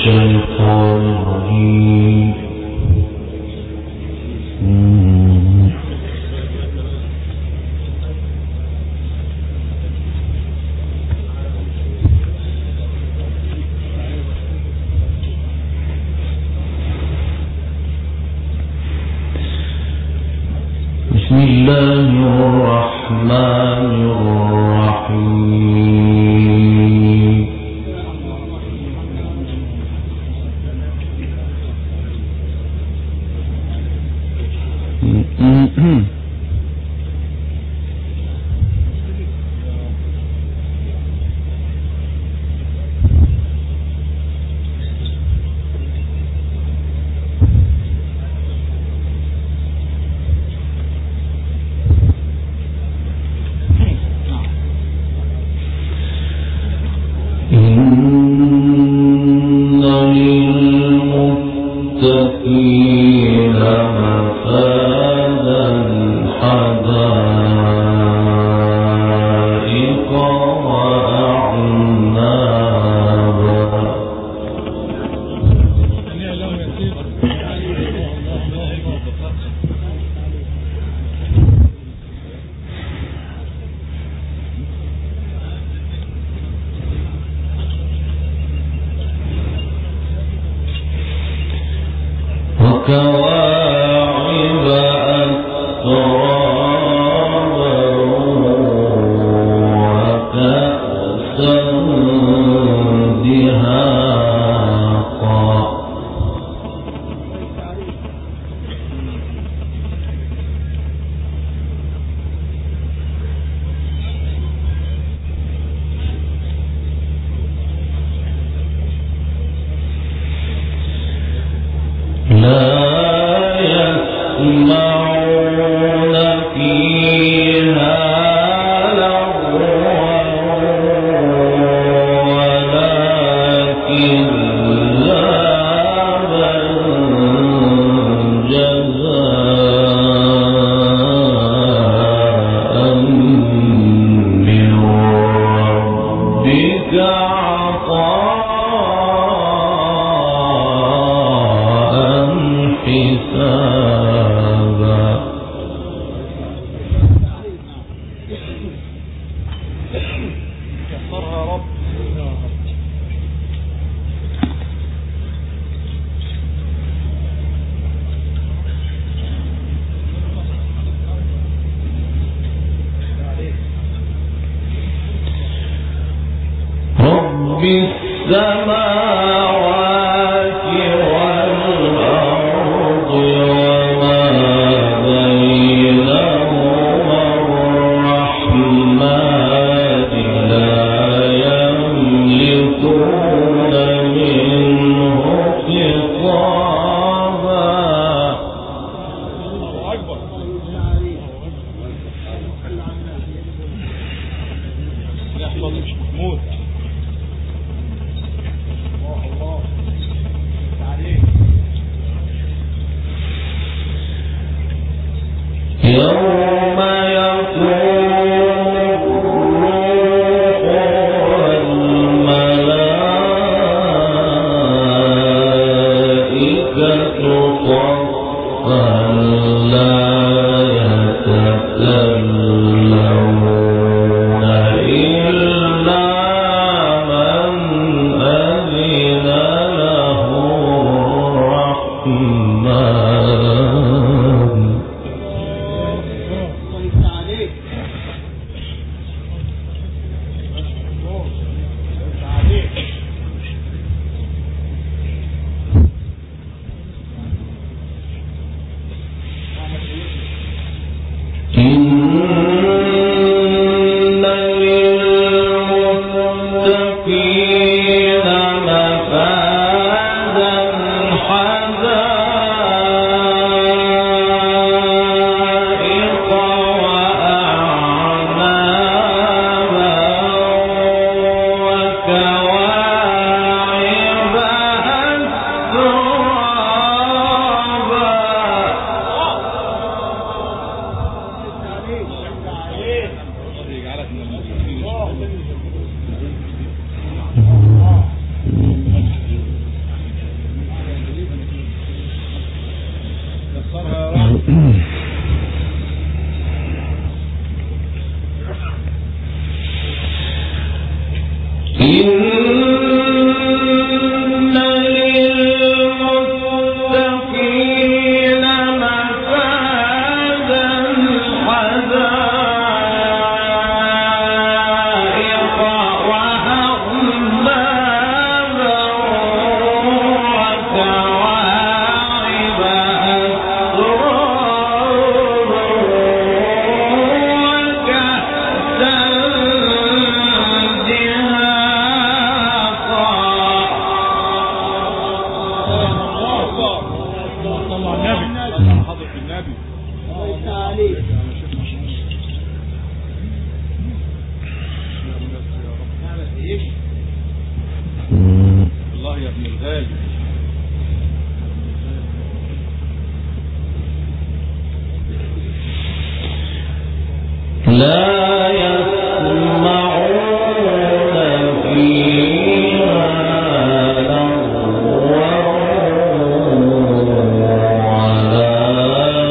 الشيطان الرجيم مم. بسم الله الرحمن الرحيم إن للمتقين مفازا حدائق وأعنابا وكواعب أترابا وكأسا دهاقا لا يسمعون فيها لغوا ولا كذابا جزاء من ربك عطاء حسابا يسرها يا رب رب السماوات والأرض وما بينهما الرحمن لا يملكون منه خطابا الله اكبر يحفظ مش محمود الله الله عليك يوم يكون الروح والملائكة صفا لا يتكلمون إلا إن للمتقين مفازا حدائق وأعنابا وكواعب أترابا وكأسا دهاقا صلى على النبي حضرة النبي الله يا ابن الغالي لا يسمعون فيها لغوا ولا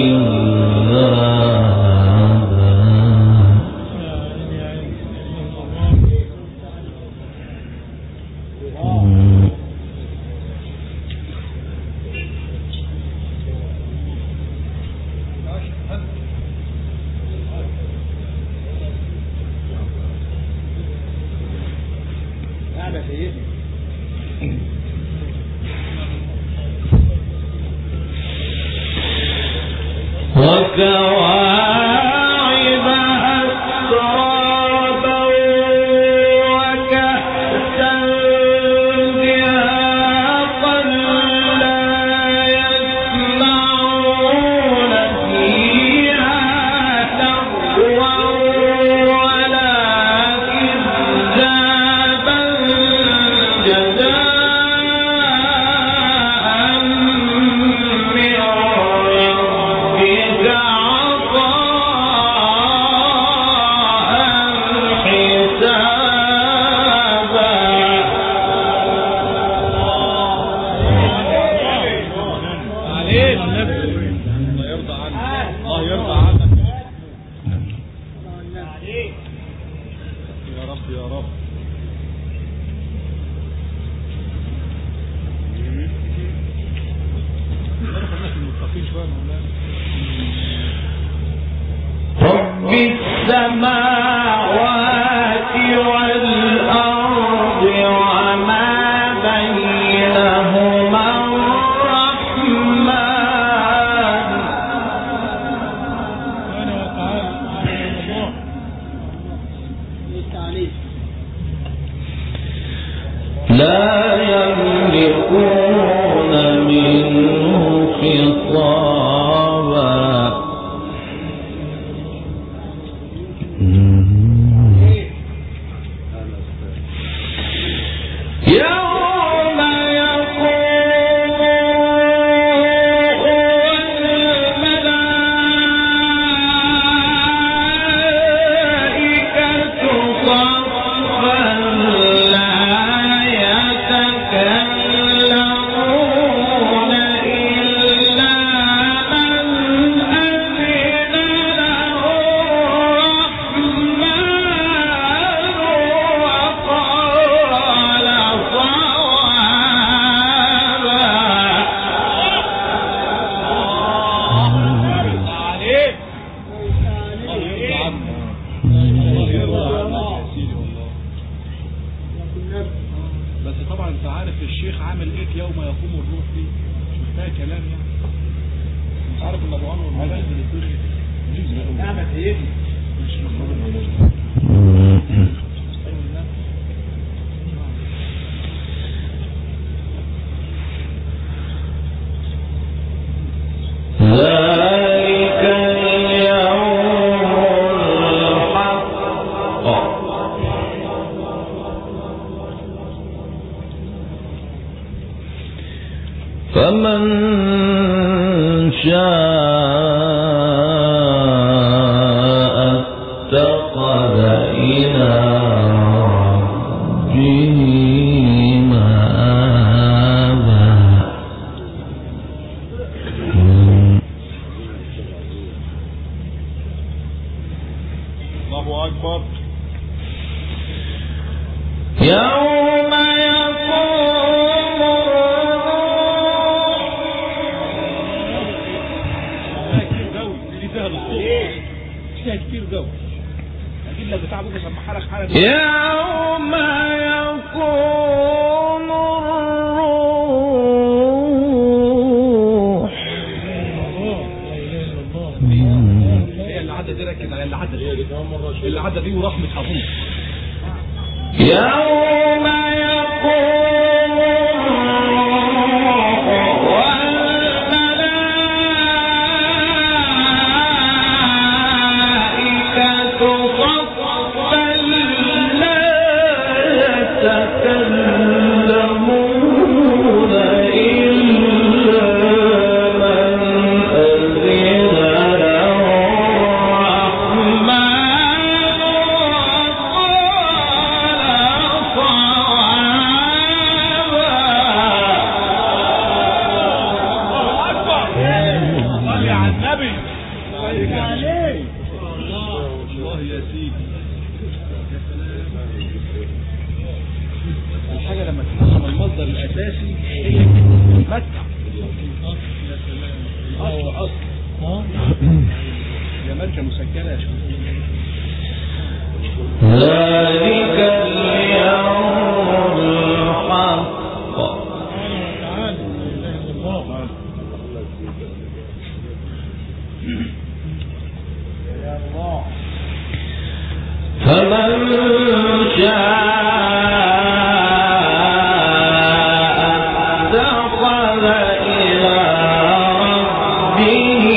كذابا وكواعب أترابا وكأسا دهاقا لا يسمعون فيها لغوا ولا كذابا جزاء من ربك عطاء حسابا عليك النبي الله يرضى عنك الله يرضى عنك يا رب يا رب خلينا في المتقين شويه يا مولانا رب السماوات والأرض وما بينهما الرحمن سبحانه وتعالى الله لا يملكون منه خطابا يوم يقوم الملائكة صفا لا يتكلمون إلا من أذن له الرحمن وقال صوابا عليك الله يرضى عنك الله يرضى عنك يا سيدي والله بس طبعا انت عارف الشيخ عامل ايه يوم يقوم الروح دي مش محتاج كلام يعني انت عارف ان ابو انور الملائكه الدنيا نعمة ايه مش مخلوق ذلك اليوم الحق فمن شاء اتخذ إلى ربه مآبا الله اكبر يوم يقوم الروح كتير قوي دي فيها الصوت فيها كتير قوي اكيد لو بتاع ابوك سمعها لك حاجه يوم يقوم الروح هي اللي عدى دي ركز على اللي عدى دي اللي عدى دي ورحمه ابوك يوم يقوم الروح والملائكة صفا لا يتكلمون إلا من أذن له الرحمن وقال صوابا صلي على النبي صلي عليه الله الله يا سيدي يا سلام الحاجه لما تفهم المصدر الاساسي هي تتمتع يا سلام اصل اصل يا ماركه مسجله يا شباب ذلك اليوم الحق فمن شاء اتخذ إلى ربه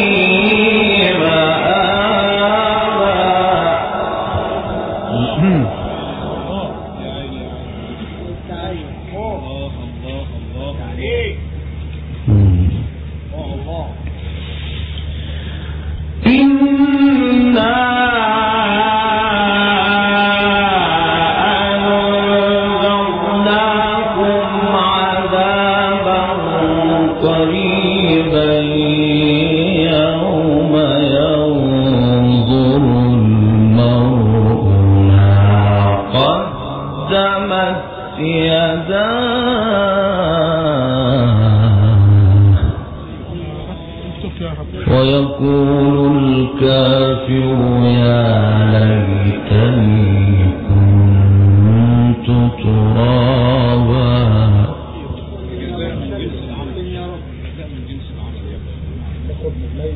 مآبا يا عيني يا عيني الله الله الله عليك الله الله إنا أنذرناكم عذابا قريبا يوم ينظر المرء ما قدمت يداه ويقول الكافر يا ليتني كنت ترابا جزاء من جنس العمل يا رب جزاء من جنس العمل يا رب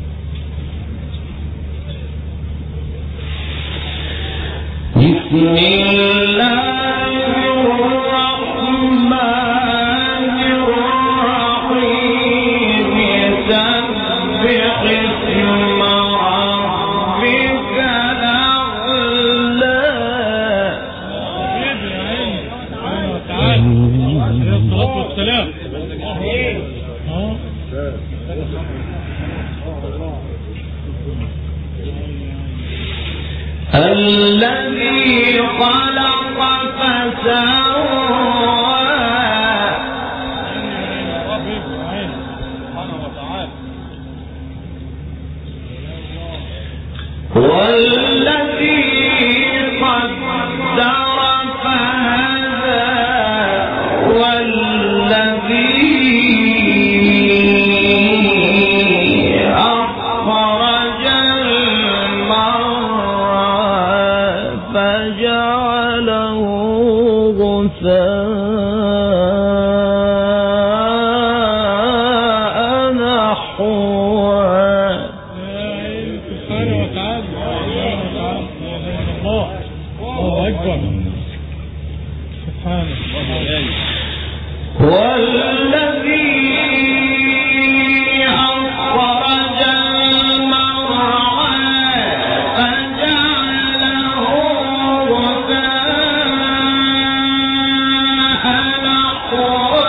بسم الله الرحمن الرحيم سبح اسم ربك الأعلى الصلاة والسلام الذي خلق فسوى سبحانه وتعالى والذي قدر فهدى والذي أخرج المرعى فجعله غثاء نحوا سبحانه وتعالى الله الله أكبر سبحانه والذي أخرج المرعى فجعله غثاء نحوا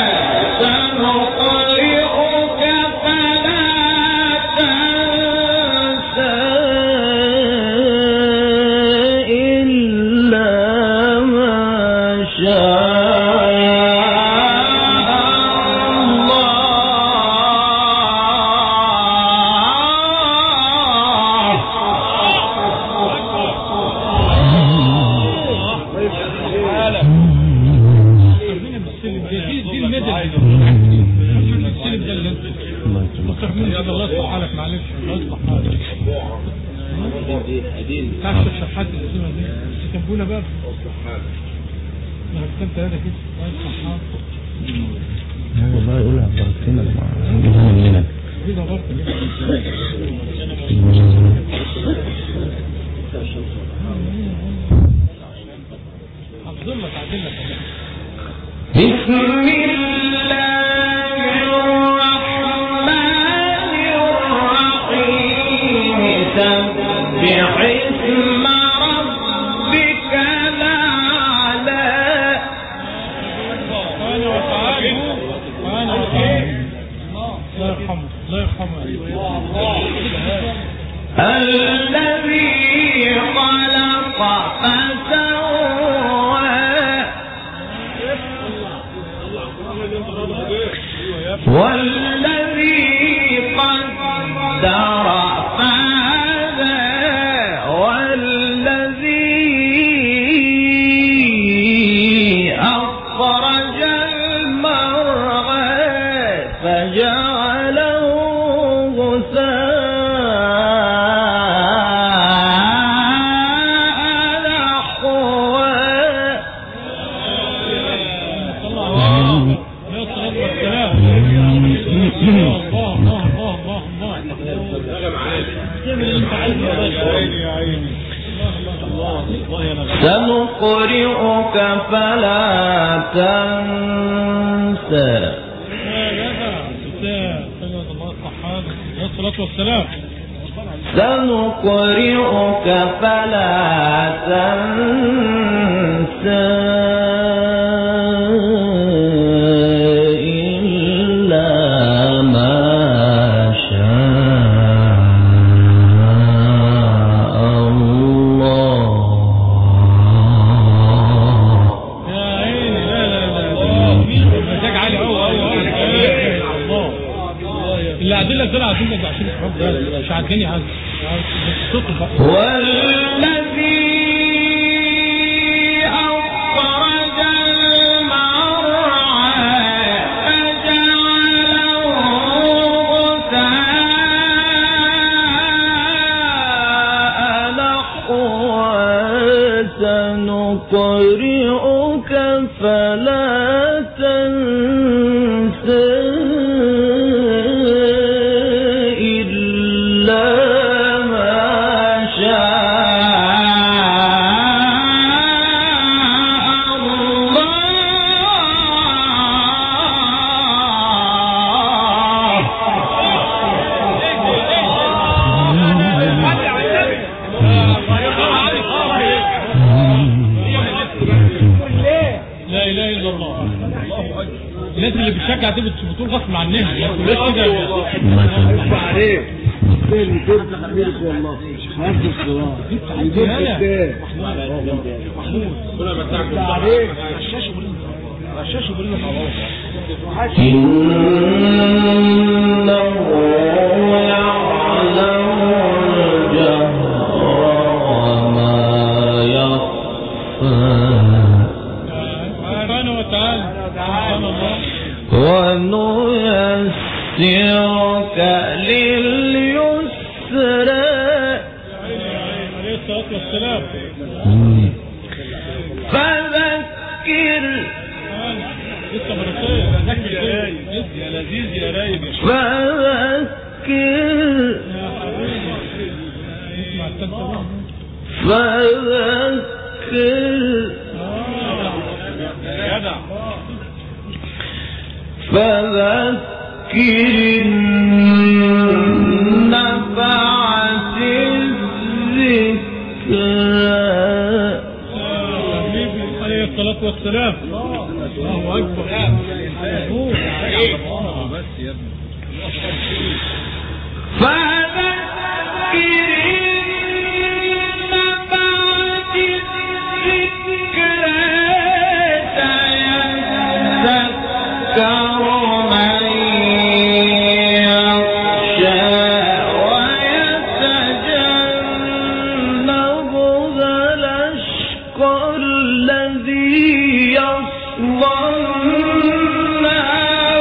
سنقرئك فلا تنسى إلا ما شاء الله بتاع الشيخ شحات اللي اسمها دي بس كان بونا بقى ما كان ثلاثة كده واحد صحات والله يقول عبد الرحمن نجيبها مننا دي ده برضه حافظ لك عادل لك بسم الله الرحمن الرحيم سبح اسم ربك الأعلى وانا وتعالى وانا وتعالى الله يرحمه الله يرحمه الذي خلق فسوى والذي قدر فهدى والذي أخرج المرعى فجعله غثاء نحوا الله يا الصلاة والسلام الله الله الله الله تعمل اللي انت عايزه يا باشا يا عيني يا عيني الله الله يا نغم سنقرئك فلا تنسى يا جدع بتاع سيد الله الصحاب يا الصلاة والسلام سنقرئك فلا تنسى إلا ما شاء الله يا عيني لا لا لا مزاج عالي قوي قوي قوي الله اللي قاعدين لك دول قاعدين لك عشان الحب ده مش عاجبني عايز صوت بقى والذي أخرج المرعى فجعله غثاء نحوا سنقرئك فلا تنسى إلا ما شاء لا اله الا الله الناس اللي بتشجع دي بت- بتقول غصب عنها ما تقولش كده ما شاء الله عليك فين فين تحميلك والله نفس الصراع يجيب قدام عليك إنه يعلم الجهر وما يخفى سبحانه وتعالى سبحان الله ونيسرك لليسرى عليه الصلاه والسلام فذكر لسه مرتين ذكي يا رايق يا لذيذ يا رايق يا شيخ فذكر يا حبيبي اسمع التالتة فذكر جدع فذكر النفعة الذكرى حبيبي عليه الصلاة والسلام الله أكبر مظبوط. بس يا ابني فذكر النفعة الذكرى سيذكر من يخشى ويتجنبها الأشقى الذي يصلى النار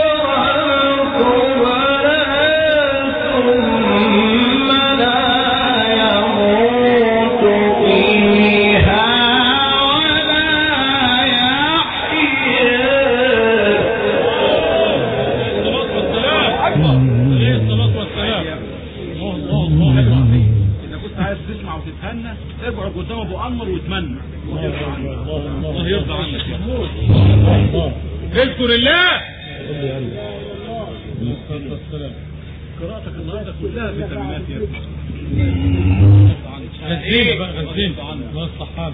الكبرى ثم لا يموت يرضى عنك اذكر الله والسلام قراءتك النهارده كلها فيتامينات يا ابني غزين بقى غزين الله الصحاب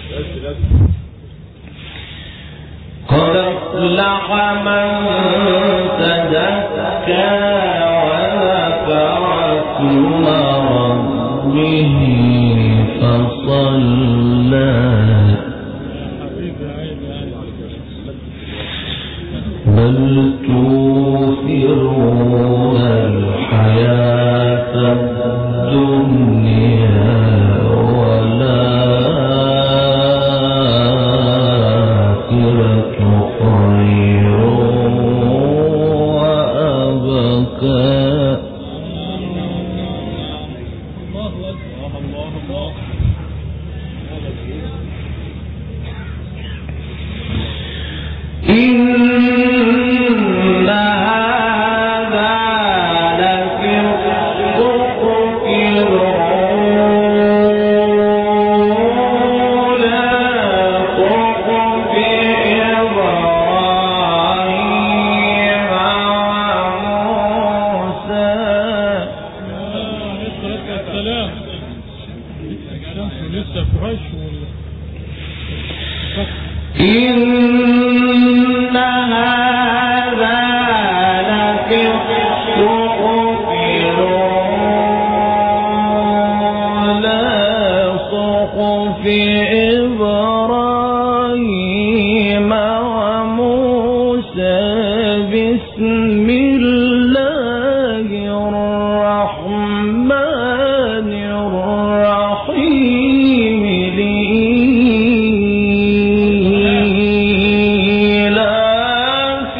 قد افلح من تزكى وذكر اسم ربه فصلى بل توثرون الحياة الدنيا والآخرة خير وأبقى الله اكبر الله الله إن هذا لفي الصحف الأولى صحف إبراهيم وموسى عليه الصلاة والسلام الشمس لسه فريش ولا إن هذا لفي الصحف الأولى صحف إبراهيم وموسى بسم الله الرحمن الرحيم لإيلاف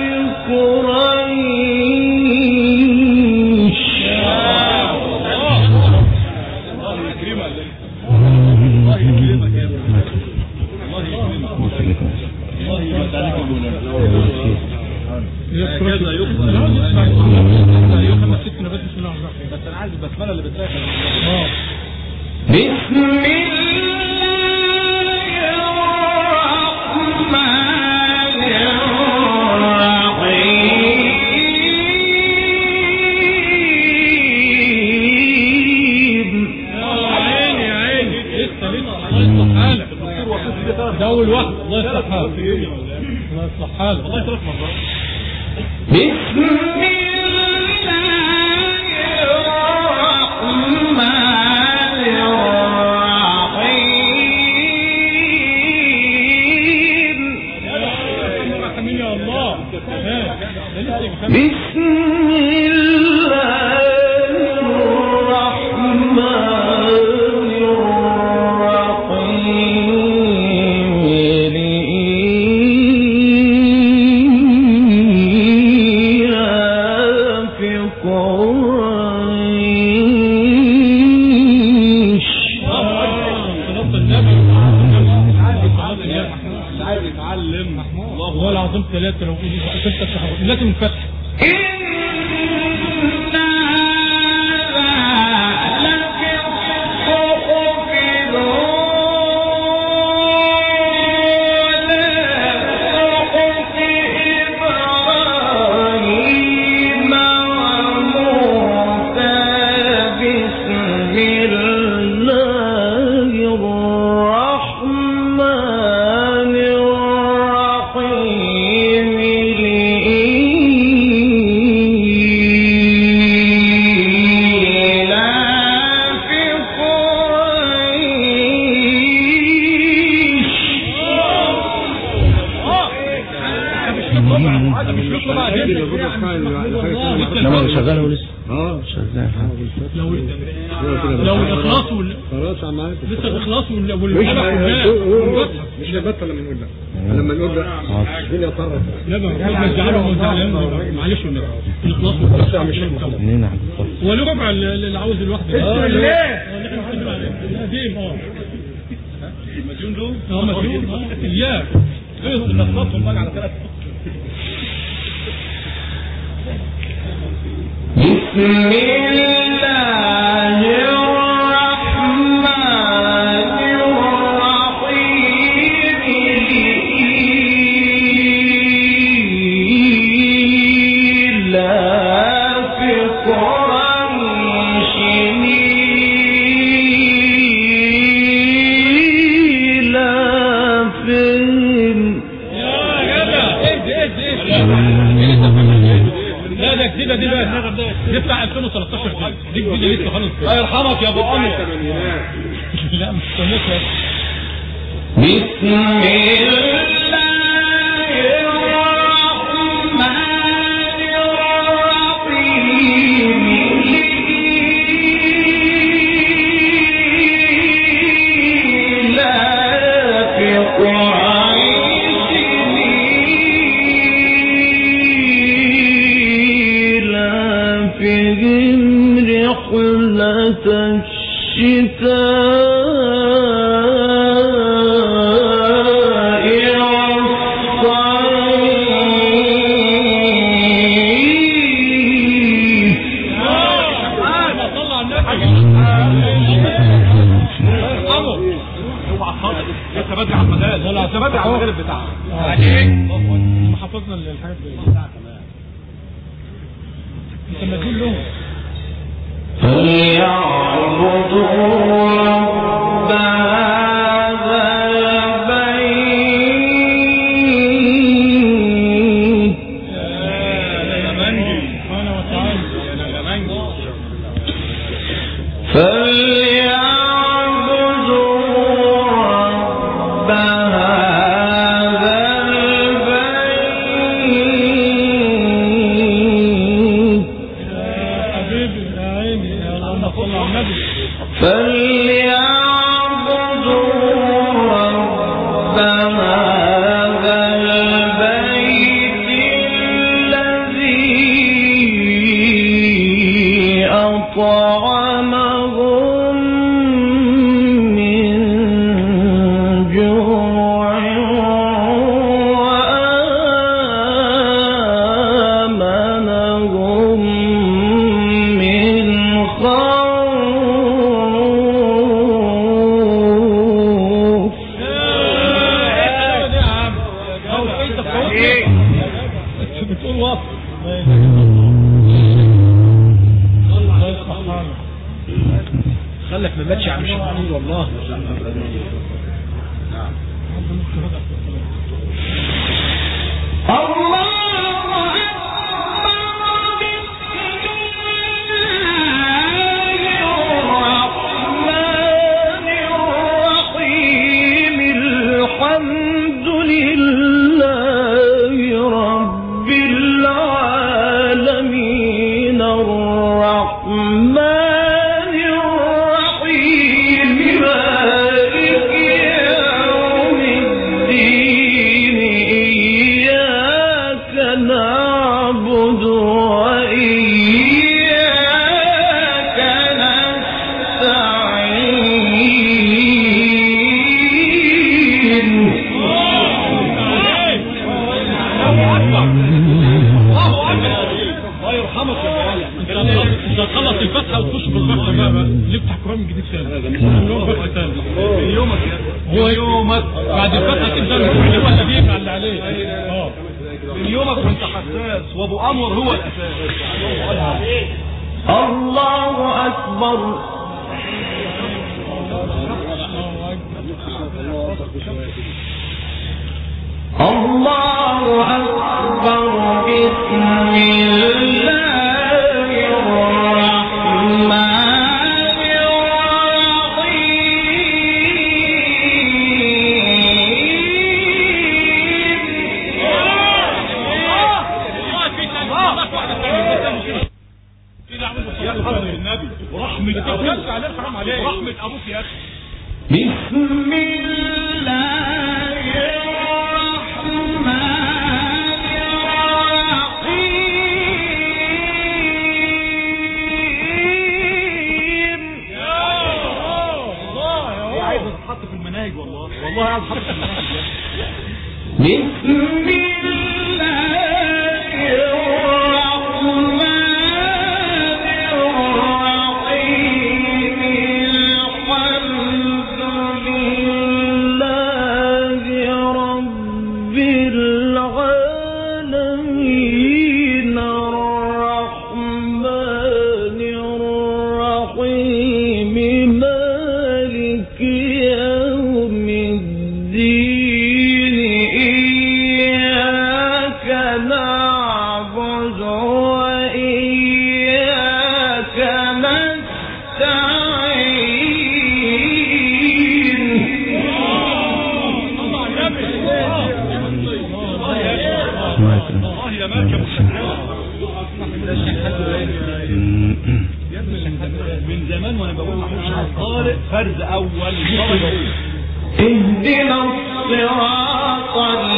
قريش الله يكرمك الله يكرمك يا ابني الله يكرمك الله يبارك عليك هكذا يقبل هكذا يقبل ستنا بس بسم الله الرحمن الرحيم بس انا عايز البسمله اللي بتسافر اه بسم الله الرحمن عيني عيني لسه لسه الله يصلح حالك ده اول واحد الله يصلح حالك الله يصلح حالك الله يصلح مرات بسم الله الرحمن الرحيم رحمين يا الله ها ده لسه يا محمد بسم الله الرحمن الرحيم لإيلاف قريش صلاة النبي عايز يتعلم الله العظيم ثلاثة لو ستة شهور لازم الفتح إن هذا لفي الصحف الأولى صحف إبراهيم وموسى بسم الله الرحمن الرحيم لإيلاف انما شغاله لسه اه شغال لو لو الاخلاص وال... خلاص عم عارف لسه الاخلاص وال... مش والمحبة والجاه. مش هيبطل لما نقول لا لما نقول لا الدنيا طرت لا ما ما زعلوا ما زعلان معلش والنبي الاخلاص والجاه. مش منين عبد الصبر هو له ربع اللي عاوز الواحد اه اللي احنا بنتكلم عليه قديم اه مديون له اه مديون اه اياه ايه نخلصهم بقى على ثلاث بسم الله الرحمن الرحيم الجديده دي بقى دي بتاع 2013 دي دي الجديده لسه خالص الله يرحمك يا ابو انور لا مش سنتها بسم الله الرحمن الرحيم لا في قريش لا فيهم رحلة الشتاء والصيف طلع النبي اوعى خالص لسه بدري على المجال لسه بدري على المجال بتاعها هم حفظنا الحاجات دي انت ما تقول لهم فليعبدوا رب هذا البيت سبحانه وتعالى فليعبدوا رب هذا البيت حبيبي يا عيني يا اللهم صل على النبي فليعبدوا رب هذا البيت الذي أطعمهم من جوع وآمنهم من خوف يا عم هو انت بتقول وصف الله يصلح حالك خلك ما ماتش يا عم شمعون والله الحمد لله رب العالمين الرحمن الرحيم مالك يوم الدين إياك نعبد وإياك نستعين الله يرحمك يا معلم انت تخلص الفتحه وتخش في الفتحه بقى بقى نفتح قران جديد ثاني يوم فتحه ثاني يومك هو يومك بعد الفتحه تبدا الكل هو اللي بيفعل اللي عليه اه من يومك وانت حساس وابو انور هو الاساس الله أكبر الله أكبر بسم الله الرحمن النبي ورحمة ابوك عليه حرام عليك ورحمة ابوك يا اخي بسم الله الرحمن الرحيم والله عايز تتحط في المناهج والله والله عايز تتحط في المناهج بسم الله الرحمن الرحيم الحمد لله رب العالمين الرحمن الرحيم مالك يوم الدين إياك والله يا ماركه مسجله مم. يا ابني من زمان- من زمان وانا بقول محمود شحات طارق فرز اول درجه اولى اهدنا الصراط